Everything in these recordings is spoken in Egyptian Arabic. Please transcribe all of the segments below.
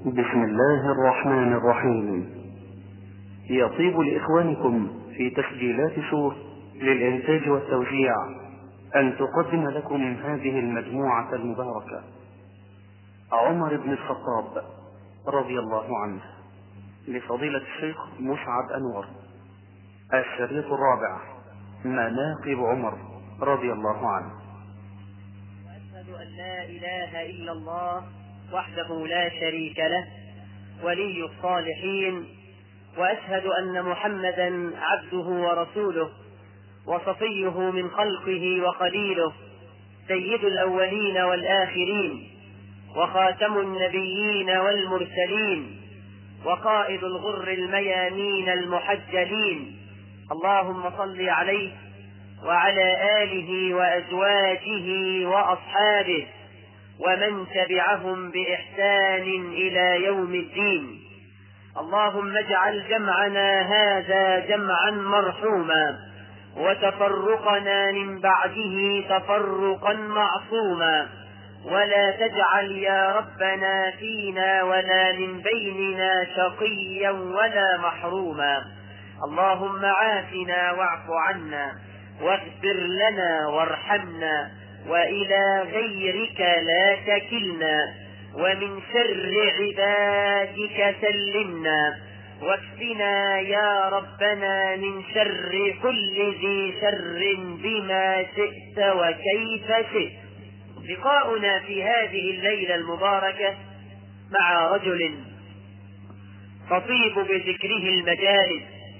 بسم الله الرحمن الرحيم يطيب لإخوانكم في تسجيلات شور للإنتاج والتوزيع أن تقدم لكم هذه المجموعة المباركة عمر بن الخطاب رضي الله عنه لفضيلة الشيخ مسعد أنور الشريط الرابع مناقب عمر رضي الله عنه وأشهد أن لا إله إلا الله وحده لا شريك له ولي الصالحين واشهد ان محمدا عبده ورسوله وصفيه من خلقه وخليله سيد الاولين والاخرين وخاتم النبيين والمرسلين وقائد الغر الميامين المحجلين اللهم صل عليه وعلى اله وازواجه واصحابه ومن تبعهم باحسان الى يوم الدين اللهم اجعل جمعنا هذا جمعا مرحوما وتفرقنا من بعده تفرقا معصوما ولا تجعل يا ربنا فينا ولا من بيننا شقيا ولا محروما اللهم عافنا واعف عنا واغفر لنا وارحمنا والى غيرك لا تكلنا ومن شر عبادك سلمنا واكفنا يا ربنا من شر كل ذي شر بما شئت وكيف شئت لقاؤنا في هذه الليلة المباركة مع رجل تطيب بذكره المجالس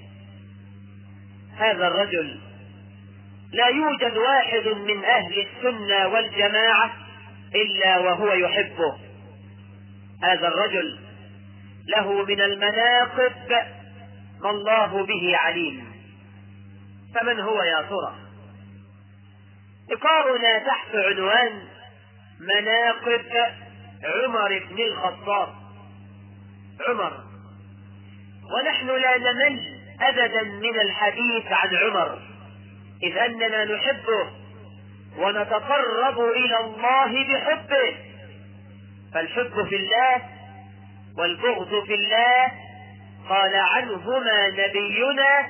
هذا الرجل لا يوجد واحد من أهل السنة والجماعة إلا وهو يحبه هذا الرجل له من المناقب ما الله به عليم فمن هو يا ترى لقاؤنا تحت عنوان مناقب عمر بن الخطاب عمر ونحن لا نمل ابدا من الحديث عن عمر إذ أننا نحبه ونتقرب إلى الله بحبه فالحب في الله والبغض في الله قال عنهما نبينا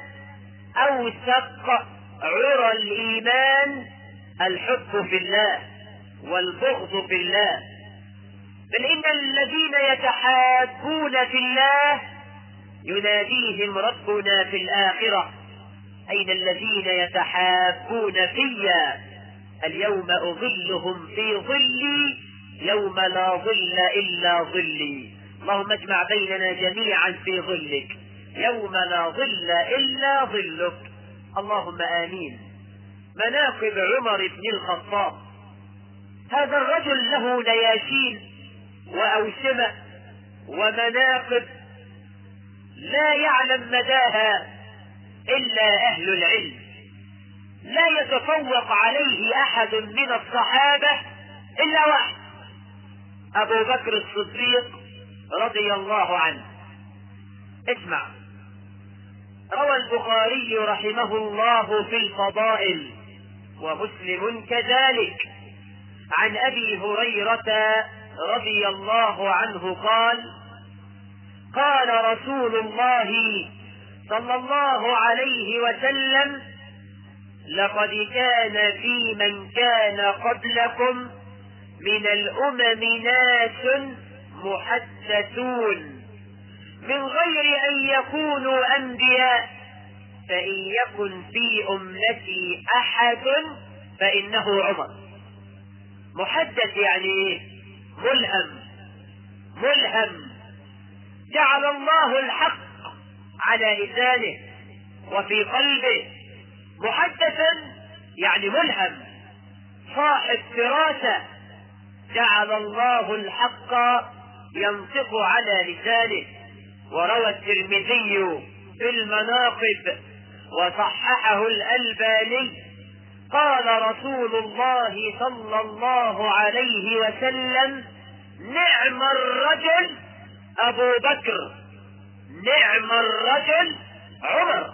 أوثق عرى الإيمان الحب في الله والبغض في الله بل إن الذين يتحابون في الله يناديهم ربنا في الآخرة أين الذين يتحابون فيا اليوم أظلهم في ظلي يوم لا ظل إلا ظلي اللهم اجمع بيننا جميعا في ظلك يوم لا ظل إلا ظلك اللهم آمين مناقب عمر بن الخطاب هذا الرجل له نياشين وأوسمة ومناقب لا يعلم مداها إلا أهل العلم لا يتفوق عليه أحد من الصحابة إلا واحد أبو بكر الصديق رضي الله عنه اسمع روى البخاري رحمه الله في الفضائل ومسلم كذلك عن أبي هريرة رضي الله عنه قال قال رسول الله صلى الله عليه وسلم لقد كان في من كان قبلكم من الأمم ناس محدثون من غير أن يكونوا أنبياء فإن يكن في أمتي أحد فإنه عمر محدث يعني ملهم ملهم جعل الله الحق على لسانه وفي قلبه محدثا يعني ملهم صاحب فراسة جعل الله الحق ينطق على لسانه وروى الترمذي في المناقب وصححه الألباني قال رسول الله صلى الله عليه وسلم نعم الرجل أبو بكر نعم الرجل عمر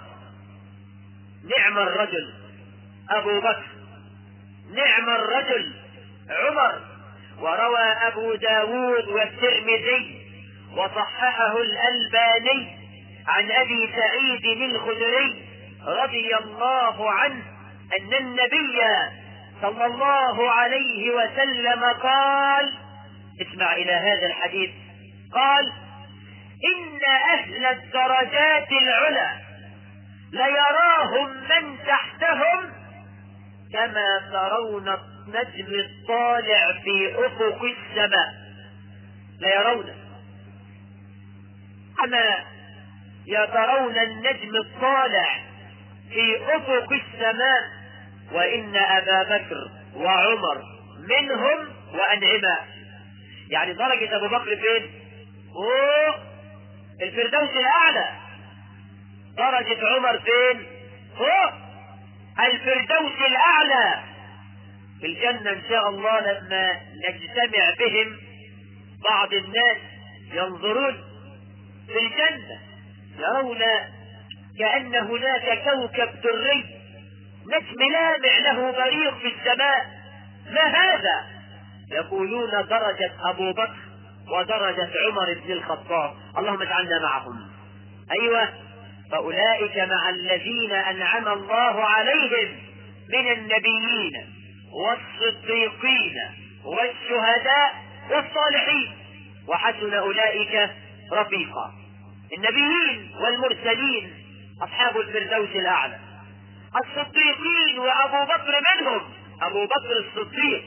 نعم الرجل أبو بكر نعم الرجل عمر وروى أبو داود والترمذي وصححه الألباني عن أبي سعيد الخدري رضي الله عنه أن النبي صلى الله عليه وسلم قال اسمع إلى هذا الحديث قال إن أهل الدرجات العلى ليراهم من تحتهم كما ترون النجم الطالع في أفق السماء ليرون كما يترون النجم الطالع في أفق السماء وإن أبا بكر وعمر منهم وأنعما يعني درجة أبو بكر فين؟ فوق الفردوس الأعلى درجة عمر فين؟ فوق الفردوس الأعلى في الجنة إن شاء الله لما نجتمع بهم بعض الناس ينظرون في الجنة يرون كأن هناك كوكب دري نجم لامع له بريق في السماء ما هذا يقولون درجة أبو بكر ودرجة عمر بن الخطاب اللهم اجعلنا معهم أيوة فأولئك مع الذين أنعم الله عليهم من النبيين والصديقين والشهداء والصالحين وحسن أولئك رفيقا النبيين والمرسلين أصحاب الفردوس الأعلى الصديقين وأبو بكر منهم أبو بكر الصديق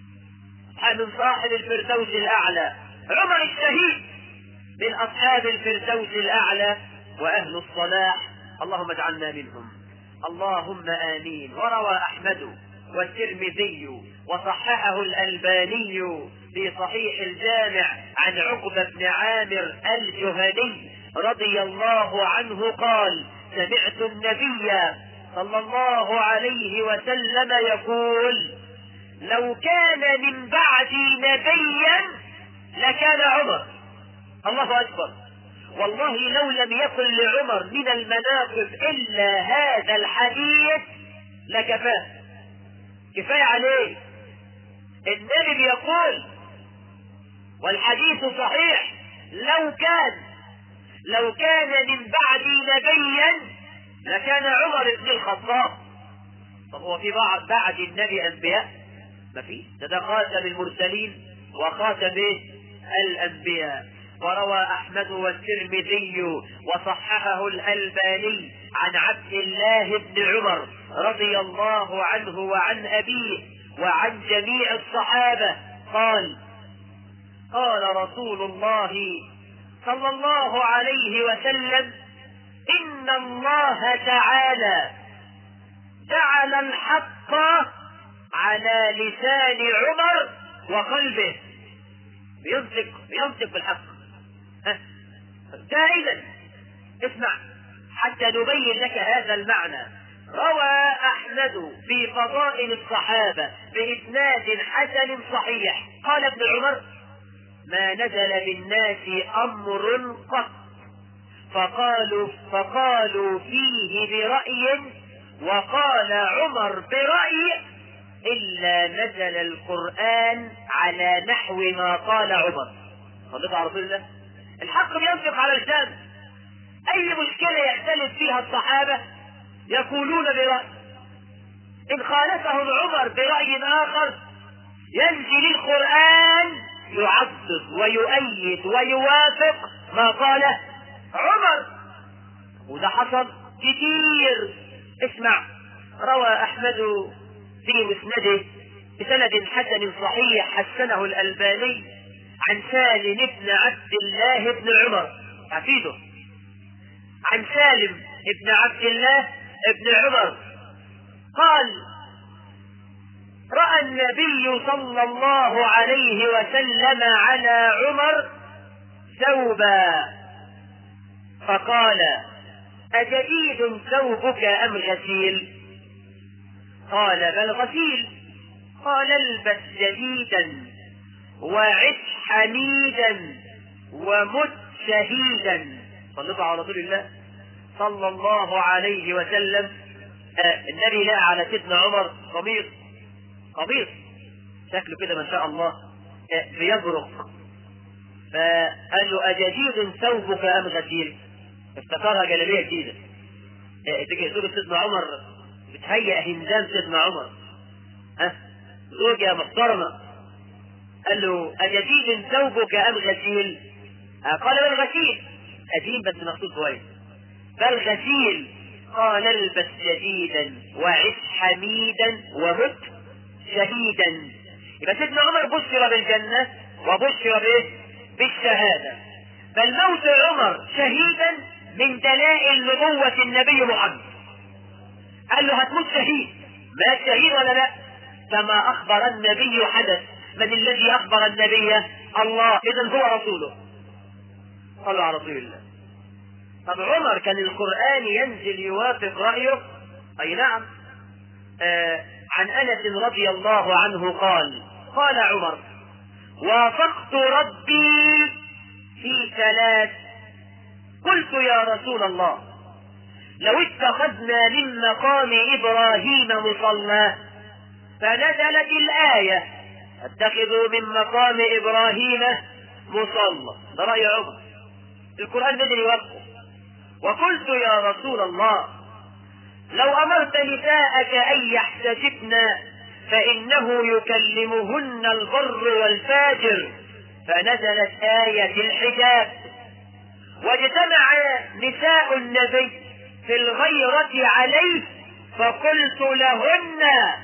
من صاحب الفردوس الأعلى عمر الشهيد من أصحاب الفردوس الأعلى وأهل الصلاح اللهم اجعلنا منهم اللهم آمين وروى أحمد والترمذي وصححه الألباني في صحيح الجامع عن عقبة بن عامر الجهني رضي الله عنه قال سمعت النبي صلى الله عليه وسلم يقول لو كان من بعدي نبيا لكان عمر الله أكبر والله لو لم يكن لعمر من المناقب إلا هذا الحديث لكفاه كفاية عليه النبي بيقول والحديث صحيح لو كان لو كان من بعدي نبيا لكان عمر بن الخطاب طب هو في بعد بعد النبي انبياء ما في ده ده خاتم المرسلين وخاتم إيه؟ الانبياء وروى احمد والترمذي وصححه الالباني عن عبد الله بن عمر رضي الله عنه وعن ابيه وعن جميع الصحابه قال قال رسول الله صلى الله عليه وسلم إن الله تعالى جعل الحق على لسان عمر وقلبه بينطق بينطق بالحق ها دائما اسمع حتى نبين لك هذا المعنى روى أحمد في فضائل الصحابة بإسناد حسن صحيح قال ابن عمر ما نزل بالناس أمر قط فقالوا فقالوا فيه برأي وقال عمر برأي إلا نزل القرآن على نحو ما قال عمر صدق على رسول الله الحق بينطق على لسان أي مشكلة يختلف فيها الصحابة يقولون برأي إن خالفهم عمر برأي آخر ينزل القرآن يعضد ويؤيد ويوافق ما قاله عمر وده حصل كتير اسمع روى احمد في مسنده بسند حسن صحيح حسنه الالباني عن سالم بن عبد الله بن عمر حفيده عن سالم بن عبد الله بن عمر قال راى النبي صلى الله عليه وسلم على عمر ثوبا فقال اجديد ثوبك ام غسيل قال بل غسيل قال البس جديدا وعش حميدا ومت شهيدا صلوا على رسول الله صلى الله عليه وسلم آه النبي لقى على سيدنا عمر قميص قميص شكله كده ما شاء الله آه بيبرق فقال له أجديد ثوبك أم غسيل افتكرها جلابية جديدة إيه، تيجي تقول سيدنا عمر بتهيأ هندام سيدنا عمر ها زوجة محترمة قال له أجديد ثوبك أم غسيل قال بل غسيل قديم بس مقصود كويس بل غسيل قال البس جديدا وعش حميدا ومت شهيدا يبقى سيدنا عمر بشر بالجنة وبشر به بالشهادة بل موت عمر شهيدا من دلائل نبوة النبي محمد قال له هتموت شهيد مات شهيد ولا لا كما أخبر النبي حدث من الذي أخبر النبي الله إذا هو رسوله صلوا على رسول الله طب عمر كان القرآن ينزل يوافق رأيه أي نعم آه عن أنس رضي الله عنه قال قال عمر وافقت ربي في ثلاث قلت يا رسول الله لو اتخذنا من مقام إبراهيم مصلى فنزلت الآية اتخذوا من مقام إبراهيم مصلى ده رأي عمر القرآن بدل يوافقه وقلت يا رسول الله لو أمرت نساءك أن يحتجبن فإنه يكلمهن البر والفاجر فنزلت آية الحجاب واجتمع نساء النبي في الغيرة عليه فقلت لهن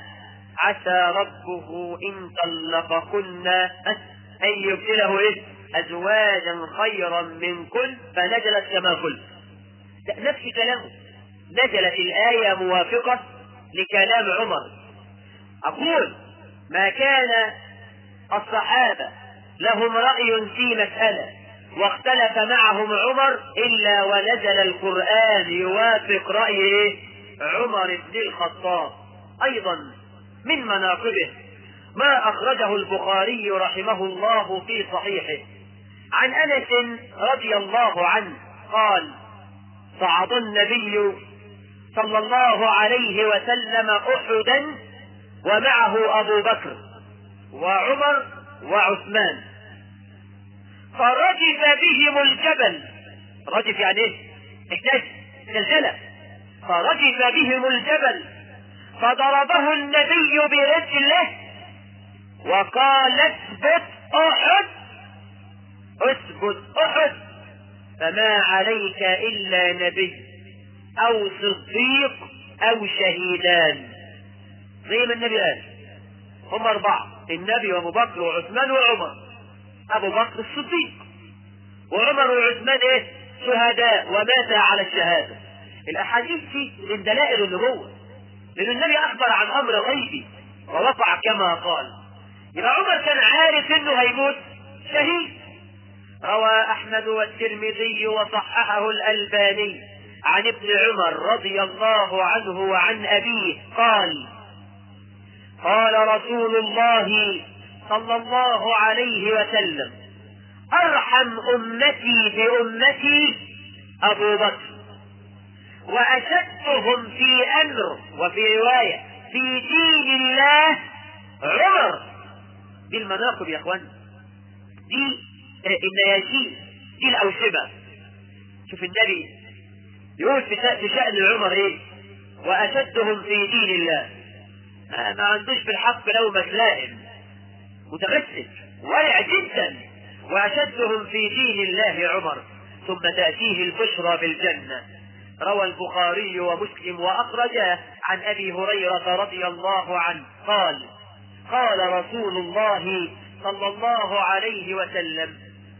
عسى ربه إن طلقكن أن يبدله إيه؟ أزواجا خيرا منكن فنزلت كما قلت نفس كلامه نزلت الآية موافقة لكلام عمر أقول ما كان الصحابة لهم رأي في مسألة واختلف معهم عمر إلا ونزل القرآن يوافق رأي عمر بن الخطاب أيضا من مناقبه ما أخرجه البخاري رحمه الله في صحيحه عن أنس رضي الله عنه قال صعد النبي صلى الله عليه وسلم أحدا ومعه أبو بكر وعمر وعثمان فرجف بهم الجبل رجف يعني ايه؟ احتاج زلزلة فرجف بهم الجبل فضربه النبي برجله وقال اثبت احد اثبت احد فما عليك الا نبي او صديق او شهيدان زي ما النبي قال هم اربعه النبي وابو بكر وعثمان وعمر ابو بكر الصديق وعمر وعثمان ايه شهداء ومات على الشهاده الاحاديث دي من دلائل النبوه لان النبي اخبر عن امر غيبي ووقع كما قال يبقى عمر كان عارف انه هيموت شهيد روى احمد والترمذي وصححه الالباني عن ابن عمر رضي الله عنه وعن ابيه قال قال رسول الله صلى الله عليه وسلم ارحم امتي بامتي ابو بكر واشدهم في امر وفي روايه في دين الله عمر دي المناقب يا اخوان دي النياشين دي الاوشبه شوف النبي يقول في شأن عمر ايه واشدهم في دين الله ما عندوش في الحق لومة لائم متمسك ورع جدا واشدهم في دين الله عمر ثم تأتيه البشرى بالجنة روى البخاري ومسلم وأخرجاه عن أبي هريرة رضي الله عنه قال قال رسول الله صلى الله عليه وسلم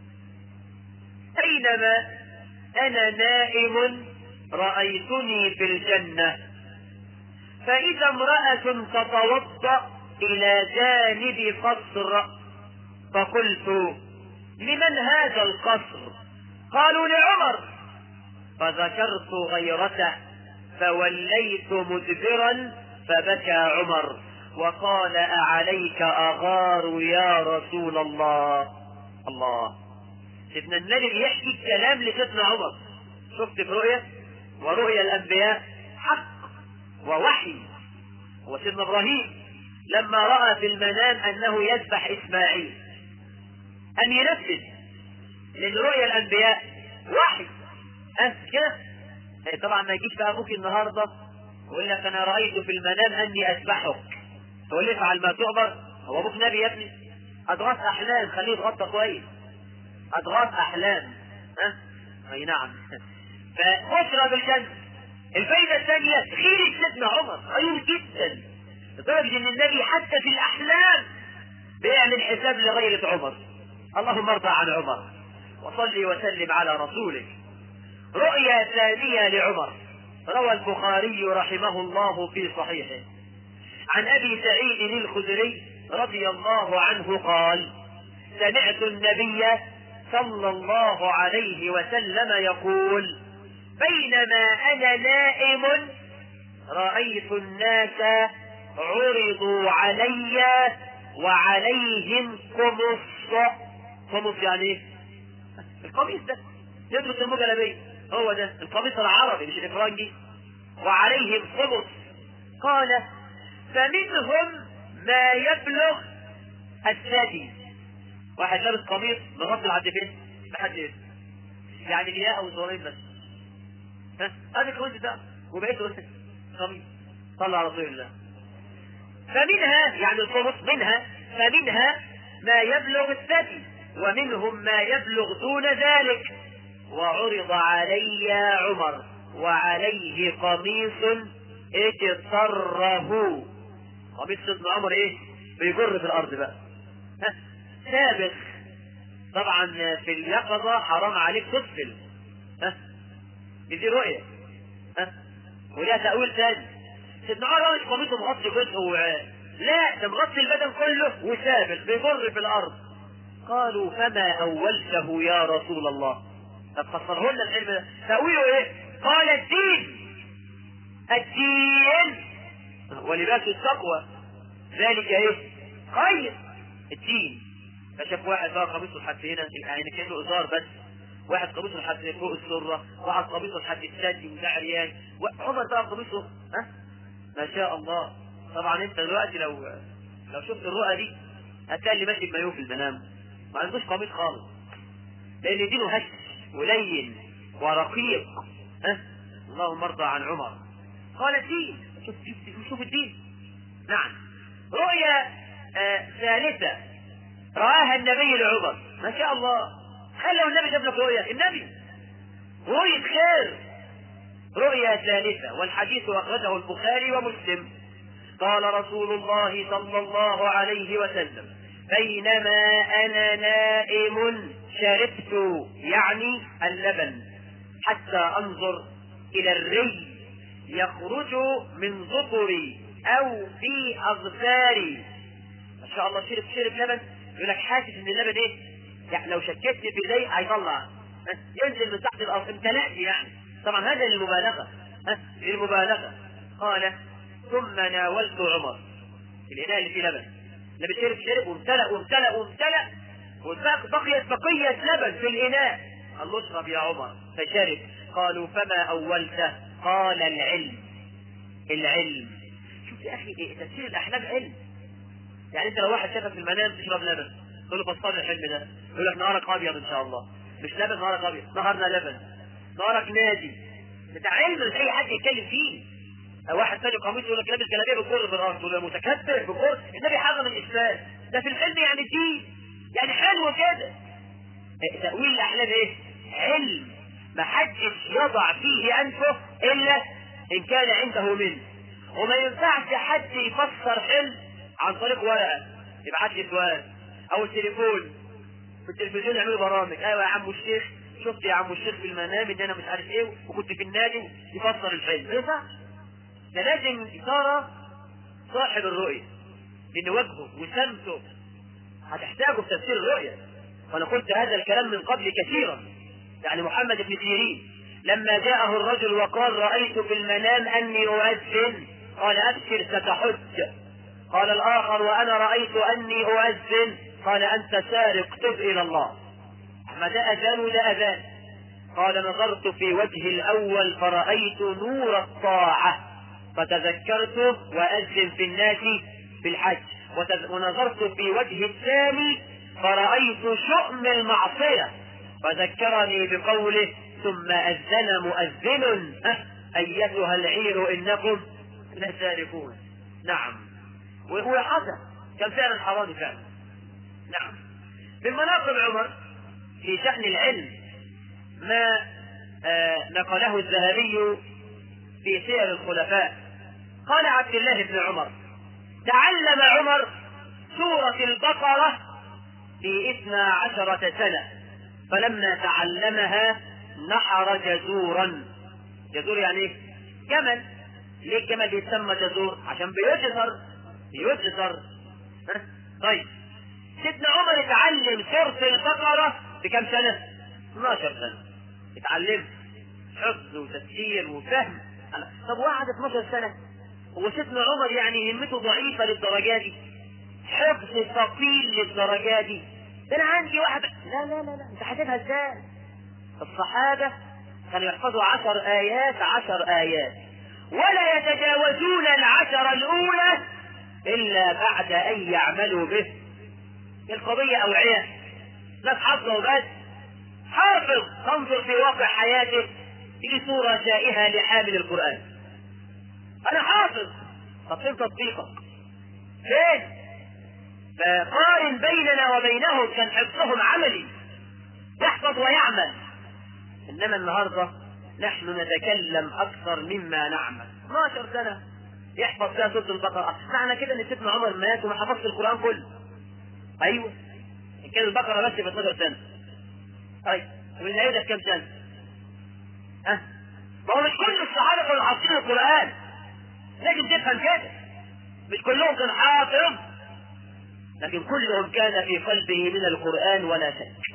بينما أنا نائم رأيتني في الجنة فإذا امرأة تتوضأ إلى جانب قصر فقلت لمن هذا القصر قالوا لعمر فذكرت غيرته فوليت مدبرا فبكى عمر وقال أعليك أغار يا رسول الله الله سيدنا النبي بيحكي الكلام لسيدنا عمر شفت في رؤية ورؤيا الأنبياء حق ووحي هو سيدنا إبراهيم لما رأى في المنام أنه يذبح إسماعيل أن ينفذ لان رؤيا الانبياء وحي أه كده إيه طبعا ما يجيش بقى ابوك النهارده ويقول لك انا رايت في المنام اني اذبحك تقول لي افعل ما تؤمر هو ابوك نبي يا ابني اضغاث احلام خليه يتغطى كويس اضغاث احلام ها أه؟ اي نعم فبشرى بالجنه الفايده الثانيه خير سيدنا عمر خير جدا لدرجه ان النبي حتى في الاحلام بيعمل حساب لغيرة عمر اللهم ارضى عن عمر وصلي وسلم على رسولك رؤيا ثانية لعمر روى البخاري رحمه الله في صحيحه عن ابي سعيد الخدري رضي الله عنه قال سمعت النبي صلى الله عليه وسلم يقول بينما انا نائم رايت الناس عرضوا علي وعليهم قمص قمص يعني ايه القميص ده يدرس المجلبية هو ده القميص العربي مش الافرنجي وعليهم قمص قال فمنهم ما يبلغ الثدي واحد لابس قميص مغطي لحد فين؟ لحد ايه؟ يعني الياء او الزورين بس ها هذا القميص ده وبقيته بس قميص صلى على رسول الله فمنها يعني القمص منها فمنها ما يبلغ الثدي ومنهم ما يبلغ دون ذلك وعرض علي عمر وعليه قميص اجتره قميص سيدنا عمر ايه بيجر في الارض بقى ها سابق طبعا في اليقظة حرام عليك تغسل ها دي رؤية ها وليها تأويل ثاني سيدنا عمر مش قميصه مغطي جزء وعاء لا ده مغطي البدن كله وسابق بيجر في الارض قالوا فما اولته يا رسول الله طب فسره لنا العلم ده تأويله ايه قال الدين الدين ولباس التقوى ذلك ايه خير الدين فشاف واحد بقى قميصه لحد هنا يعني كانه ازار بس واحد قميصه لحد فوق السره واحد قميصه لحد الثدي وده عريان عمر بقى قميصه ها ما شاء الله طبعا انت دلوقتي لو لو شفت الرؤى دي هتلاقي اللي ماشي بمايوه في المنام ما عندوش قميص خالص لان دينه هش ولين ورقيق ها اللهم ارضى عن عمر قال الدين شوف شوف, شوف الدين نعم رؤيا آه ثالثة رآها النبي لعمر ما شاء الله خلوا النبي جاب لك رؤيا النبي رؤية خير رؤيا ثالثة والحديث أخرجه البخاري ومسلم قال رسول الله صلى الله عليه وسلم بينما أنا نائم شربت يعني اللبن حتى أنظر إلى الري يخرج من ظفري أو في أظفاري ما شاء الله شرب شرب لبن يقول لك حاسس إن اللبن إيه؟ يعني لو شككت في زي هيطلع ينزل من تحت الأرض امتلأت يعني طبعا هذا للمبالغة ها للمبالغة قال ثم ناولت عمر الإناء اللي فيه لبن النبي شرب شرب وامتلأ وامتلأ وامتلأ وبقيت بقية لبن في الإناء قال له اشرب يا عمر فشرب قالوا فما أولته قال العلم العلم شوف يا أخي إيه تفسير الأحلام علم يعني أنت لو واحد شافك في المنام تشرب لبن تقول له فسر الحلم ده يقول لك نهارك أبيض إن شاء الله مش لبن نهارك أبيض نهارنا لبن نهارك نادي ده علم مش أي حد يتكلم فيه أو واحد تاني قميص يقول لك لابس جلابيه بكر بالارض ولا متكبر بكر النبي حرم الاسلام ده في الحلم يعني دين يعني حلو كده تأويل الأحلام إيه؟ علم ما حدش يضع فيه أنفه إلا إن كان عنده منه وما ينفعش حد يفسر حلم عن طريق ورقة يبعت لي سؤال أو التليفون في التلفزيون يعملوا برامج أيوة يا عم الشيخ شفت يا عم الشيخ في المنام إن أنا مش عارف إيه وكنت في النادي يفسر الحلم ما ينفعش ده لازم ترى صاحب الرؤية لأن وجهه وسمته هتحتاجه في تفسير الرؤية وانا قلت هذا الكلام من قبل كثيرا يعني محمد بن سيرين لما جاءه الرجل وقال رأيت في المنام أني أؤذن قال أبشر ستحج قال الآخر وأنا رأيت أني أؤذن قال أنت سارق تب إلى الله ما ده أذان وده أذان قال نظرت في وجه الأول فرأيت نور الطاعة فتذكرت وأذن في الناس في الحج ونظرت في وجه الثاني فرأيت شؤم المعصية وذكرني بقوله ثم أذن مؤذن أه أيتها العير إنكم لسارقون نعم وحصل كان فعلا حرام فعلا نعم من مناقب عمر في شأن العلم ما آه نقله الذهبي في سير الخلفاء قال عبد الله بن عمر تعلم عمر سورة البقرة في اثنا عشرة سنة فلما تعلمها نحر جزورا جزور يعني ايه؟ جمل ليه الجمل بيتسمى جزور؟ عشان بيجزر بيجزر ها؟ طيب سيدنا عمر اتعلم سورة البقرة بكم سنة؟ 12 سنة اتعلم حفظ وتفسير وفهم طب واحد 12 سنة هو سيدنا عمر يعني همته ضعيفة للدرجة دي حفظ ثقيل للدرجة دي ده انا عندي واحد لا لا لا لا انت حاسبها ازاي الصحابة كانوا يحفظوا عشر آيات عشر آيات ولا يتجاوزون العشر الأولى إلا بعد أن يعملوا به القضية أوعية ناس حافظة وبس حافظ تنظر في واقع حياته في صورة شائهة لحامل القرآن أنا حافظ طب فين تطبيقك؟ فين؟ فقارن بيننا وبينهم كان حفظهم عملي يحفظ ويعمل انما النهارده نحن نتكلم اكثر مما نعمل 12 سنه يحفظ فيها سوره البقره معنى كده ان سيدنا عمر مات وما حفظش القران كله ايوه ان كان البقره بس ب 12 سنه طيب ومن هيدا كم سنه ها أه؟ ما هو مش كل الصحابه كانوا حافظين القران لازم تفهم كده مش كلهم كانوا حافظ لكن كلهم كان في قلبه من القران ولا شك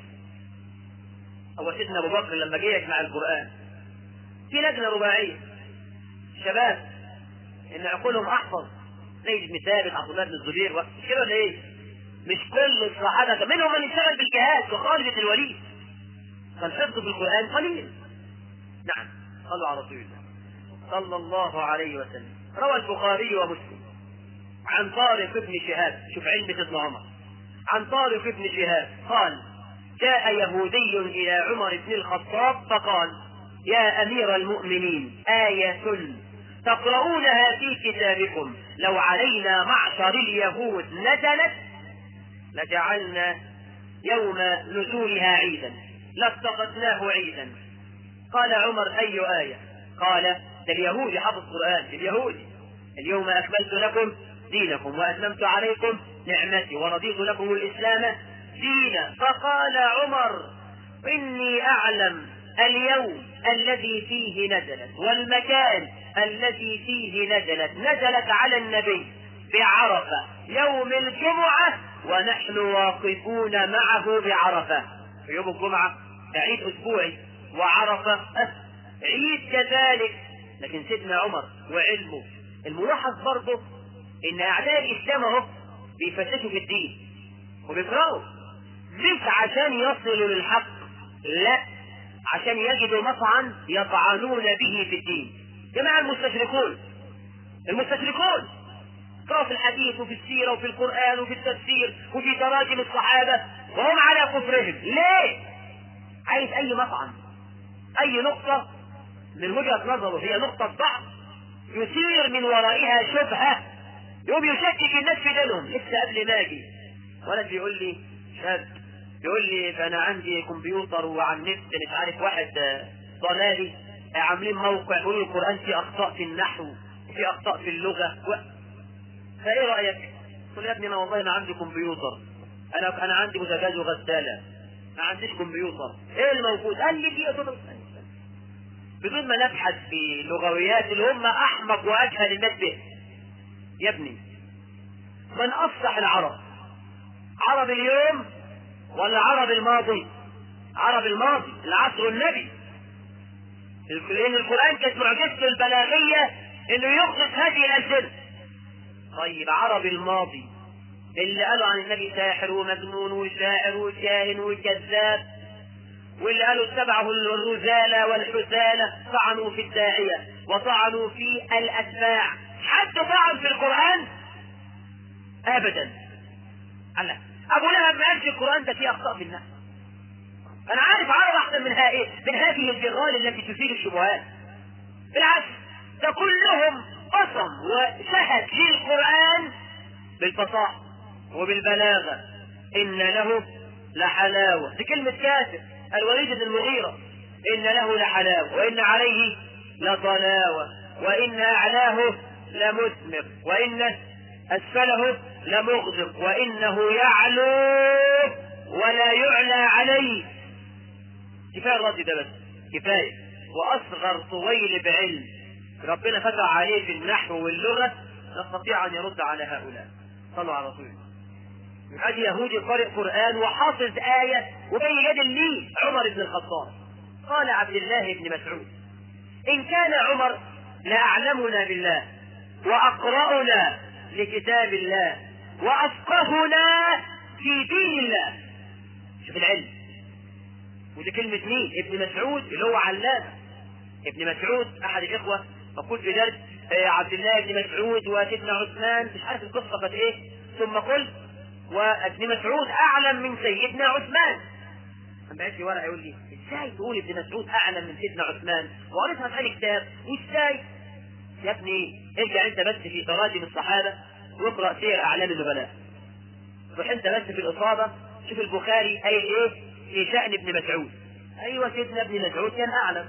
هو سيدنا ابو بكر لما جه يجمع القران في لجنه رباعيه شباب ان عقولهم احفظ زي ابن ثابت عبد الله بن الزبير مش كده ولا ايه؟ مش كل الصحابه منهم من اشتغل بالجهاد كخالد بن الوليد كان حفظه في القران قليل نعم صلوا على رسول الله صلى الله عليه وسلم روى البخاري ومسلم عن طارق بن شهاب شوف علم سيدنا عمر عن طارق بن شهاب قال جاء يهودي إلى عمر بن الخطاب فقال يا أمير المؤمنين آية تقرؤونها في كتابكم لو علينا معشر اليهود نزلت لجعلنا يوم نزولها عيدا لاتخذناه عيدا قال عمر أي آية قال ده اليهود حفظ القرآن اليهود اليوم أكملت لكم دينكم وأتممت عليكم نعمتي ورضيت لكم الإسلام دينا فقال عمر إني أعلم اليوم الذي فيه نزلت والمكان الذي فيه نزلت نزلت على النبي بعرفة يوم الجمعة ونحن واقفون معه بعرفة في يوم الجمعة عيد أسبوعي وعرفة عيد كذلك لكن سيدنا عمر وعلمه الملاحظ برضه ان اعداء الاسلام اهو بيفتشوا في الدين وبيقرأوا مش عشان يصلوا للحق لا عشان يجدوا مطعن يطعنون به في الدين جماعة المستشركون المستشركون قرأوا في الحديث وفي السيرة وفي القرآن وفي التفسير وفي تراجم الصحابة وهم على كفرهم ليه؟ عايز أي مطعن أي نقطة من وجهة نظره هي نقطة ضعف يثير من ورائها شبهة يوم يشكك الناس في دينهم لسه قبل ما اجي ولد بيقول لي شاب بيقول لي فانا عندي كمبيوتر وعلى النت مش عارف واحد ضلالي عاملين موقع يقولوا القران فيه اخطاء في النحو وفي اخطاء في اللغه و... فايه رايك؟ قلت له يا ابني انا والله ما عندي كمبيوتر انا انا عندي بوتاجاز وغساله ما عنديش كمبيوتر ايه الموجود؟ قال لي في بدون ما نبحث في لغويات اللي هم احمق واجهل الناس به يا ابني من افصح العرب عرب اليوم ولا عرب الماضي عرب الماضي العصر النبي لان القران كانت معجزته البلاغيه انه يخرج هذه الالسنه طيب عرب الماضي اللي قالوا عن النبي ساحر ومجنون وشاعر وكاهن وكذاب واللي قالوا اتبعه الرزالة والحزالة طعنوا في الداعية وطعنوا في الأتباع حد طعن في القرآن أبدا الله أبو لهب ما قالش القرآن ده فيه أخطاء في النحو انا عارف عرب احسن من هذه من هذه الجرال التي تثير الشبهات بالعكس ده كلهم قسم وشهد للقران بالفصاحه وبالبلاغه ان له لحلاوه دي كلمه كاتب الوليد بن المغيره ان له لحلاوه وان عليه لطلاوه وان اعلاه لمثمر وان اسفله لمغدق وانه يعلو ولا يعلى عليه كفايه الرد ده بس كفايه واصغر طويل بعلم ربنا فتح عليه في النحو واللغه يستطيع ان يرد على هؤلاء صلوا على رسول الله ادي يهودي قارئ قران وحافظ ايه وجاي جادل ليه عمر بن الخطاب قال عبد الله بن مسعود ان كان عمر لاعلمنا بالله واقرانا لكتاب الله وافقهنا في دين الله شوف العلم ودي كلمة مين؟ ابن مسعود اللي هو علامة ابن مسعود أحد الإخوة فقلت في درس آه، عبد الله بن مسعود وسيدنا عثمان مش عارف القصة كانت إيه ثم قلت وابن مسعود أعلم من سيدنا عثمان كان بعت لي ورقة يقول لي إزاي تقول ابن مسعود أعلم من سيدنا عثمان وقريتها في أي كتاب وإزاي يا ابني ارجع أنت بس في تراجم الصحابة واقرأ سير أعلام النبلاء روح أنت بس في الإصابة شوف البخاري قايل إيه في شأن ابن مسعود أيوة سيدنا ابن مسعود كان أعلم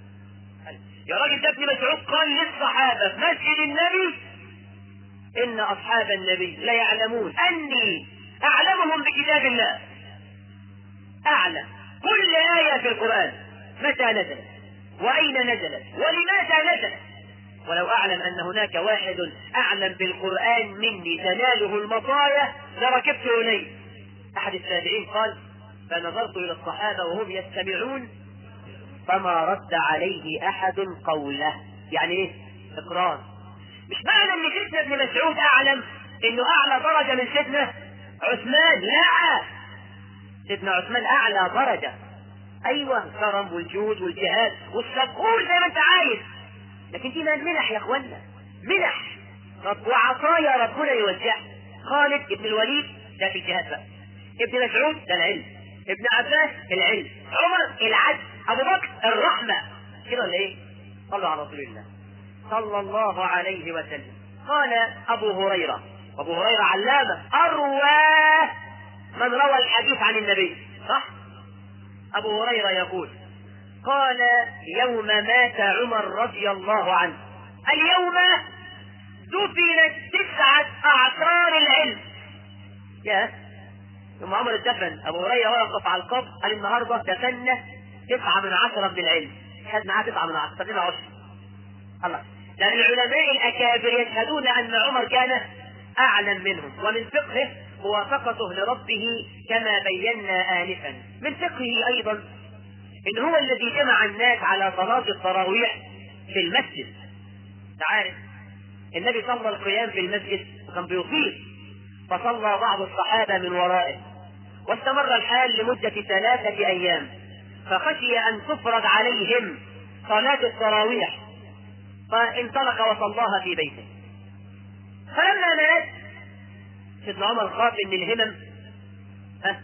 يا راجل ده ابن مسعود قال للصحابة في مسجد النبي إن أصحاب النبي لا يعلمون أني أعلمهم بكتاب الله أعلم كل آية في القرآن متى نزلت وأين نزلت ولماذا نزلت ولو أعلم أن هناك واحد أعلم بالقرآن مني تناله المطايا لركبت إليه أحد التابعين قال فنظرت إلى الصحابة وهم يستمعون فما رد عليه أحد قوله يعني إيه؟ إقرار مش معنى إن سيدنا ابن مسعود أعلم إنه أعلى درجة من سيدنا عثمان لا سيدنا عثمان أعلى درجة أيوة الكرم والجود والجهاد والسبقول زي ما أنت عايز لكن دي من منح يا إخوانا منح رب وعطايا ربنا يوزعها خالد ابن الوليد ده في الجهاد بقى ابن مسعود ده العلم ابن عباس العلم عمر العدل ابو بكر الرحمه كده ولا ايه؟ صلوا على رسول الله صلى الله عليه وسلم قال ابو هريره ابو هريره علامه اروى من روى الحديث عن النبي صح؟ ابو هريره يقول قال يوم مات عمر رضي الله عنه اليوم دفنت تسعة أعصار العلم يا ثم عمر اتدفن ابو هريره وقف على القبر قال النهارده دفنا تسعه من عشره من العلم خد معاه تسعه من عشره خدنا عشر الله لان العلماء الاكابر يشهدون ان عمر كان اعلم منهم ومن فقهه موافقته لربه كما بينا انفا من فقهه ايضا ان هو الذي جمع الناس على صلاه التراويح في المسجد تعرف النبي صلى القيام في المسجد وكان بيطيل فصلى بعض الصحابة من ورائه واستمر الحال لمدة ثلاثة أيام فخشي أن تفرض عليهم صلاة التراويح فانطلق وصلاها في بيته فلما مات سيدنا عمر خاف ان الهمم ها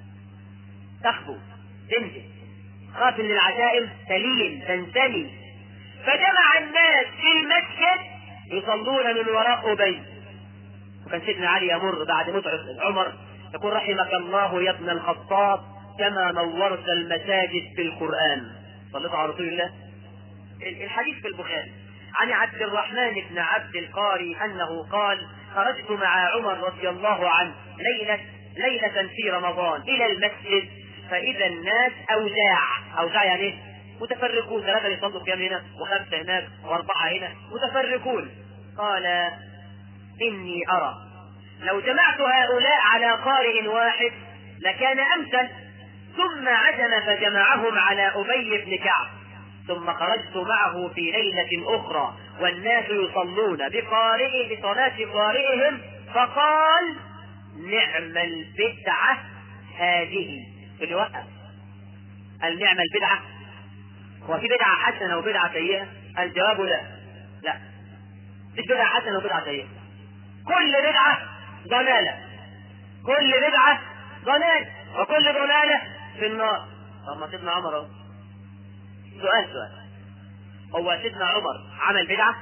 تخبو تنزل خاف ان العزائم تلين تنتهي فجمع الناس في المسجد يصلون من وراء أبي وكان سيدنا علي يمر بعد موت عمر يقول رحمك الله يا ابن الخطاب كما نورت المساجد بالقرآن صليت على رسول الله الحديث في البخاري عن عبد الرحمن بن عبد القاري أنه قال خرجت مع عمر رضي الله عنه ليلة ليلة في رمضان إلى المسجد فإذا الناس أوزاع أوزاع يعني إيه؟ متفرقون ثلاثة يصلوا قيام هنا وخمسة هناك وأربعة هنا متفرقون قال إني أرى لو جمعت هؤلاء على قارئ واحد لكان أمثل ثم عزم فجمعهم على أبي بن كعب ثم خرجت معه في ليلة أخرى والناس يصلون بقارئ بصلاة قارئهم فقال نعم البدعة هذه اللي وقف النعم البدعة هو في بدعة حسنة وبدعة سيئة الجواب لا لا مش بدعة حسنة وبدعة سيئة كل بدعة ضلالة كل بدعة ضلالة وكل ضلالة في النار طب ما سيدنا عمر اهو سؤال سؤال هو سيدنا عمر عمل بدعة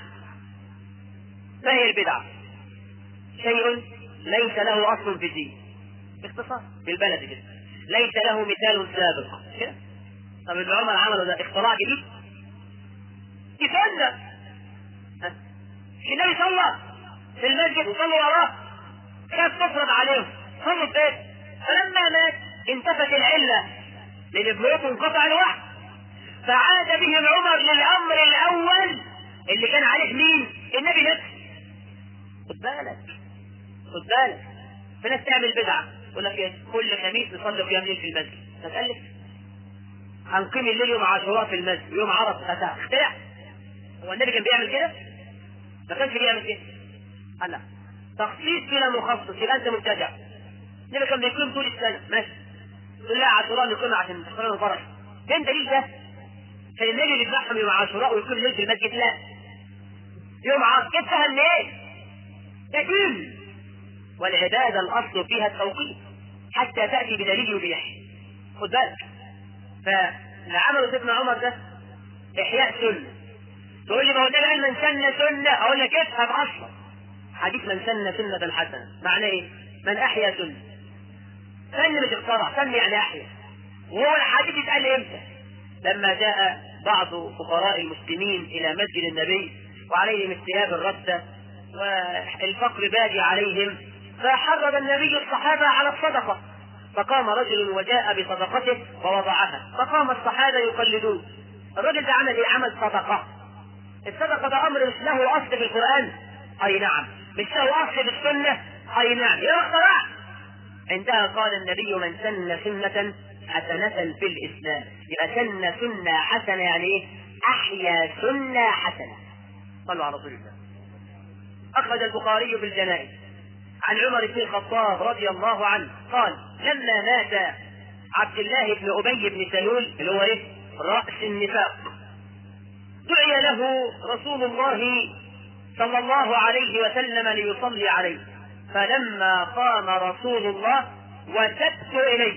ما هي البدعة شيء ليس له أصل في الدين باختصار بالبلد كده ليس له مثال سابق كده طب ابن عمر عمله ده اختراع جديد يسألنا النبي صلى في المسجد وصلوا وراه كانت تفرض عليهم صلوا فين فلما مات انتفت العلة لأن ابنته انقطع الوحي فعاد بهم عمر للأمر الأول اللي كان عليه مين؟ النبي نفسه خد بالك خد بالك في ناس تعمل بدعة يقول لك ايه كل خميس نصلي قيام ليل في المسجد تتألف هنقيم الليل يوم عاشوراء في المسجد يوم عرفة اخترع هو النبي كان بيعمل كده؟ ما كانش بيعمل كده قال لا تخصيص بلا مخصص يبقى انت مبتدع النبي كان بيقيم طول السنة ماشي تقول لا عاشوراء نقيم عشان تختار الفرح فين دليل ده؟ كان النبي بيذبحهم يوم عاشوراء ويقيم الليل في المسجد لا يوم عرفة جبتها منين؟ ده دين والعبادة الأصل فيها التوقيت حتى تأتي بدليل يبيح خد بالك فاللي عمله سيدنا عمر ده إحياء سنة تقول لي ما هو ده بقى من سن سنة أقول لك افهم أصلا حديث من سن سنة حسنة معناه إيه؟ من أحيا سنة سن مش اخترع سن يعني أحيا وهو الحديث اتقال إمتى؟ لما جاء بعض فقراء المسلمين إلى مسجد النبي وعليهم الثياب الردة والفقر بادي عليهم فحرض النبي الصحابة على الصدقة فقام رجل وجاء بصدقته ووضعها فقام الصحابة يقلدون الرجل ده عمل ايه عمل صدقة الصدقة ده أمر مش له أصل في القرآن أي نعم مش له أصل في السنة أي نعم يا اختراع عندها قال النبي من سن سنة حسنة في الإسلام يبقى سن سنة حسنة يعني إيه؟ أحيا سنة حسنة صلوا على رسول الله أخرج البخاري في الجنائز عن عمر بن الخطاب رضي الله عنه قال لما مات عبد الله بن أبي بن سلول اللي هو إيه؟ رأس النفاق دعي له رسول الله صلى الله عليه وسلم ليصلي عليه فلما قام رسول الله وسبت إليه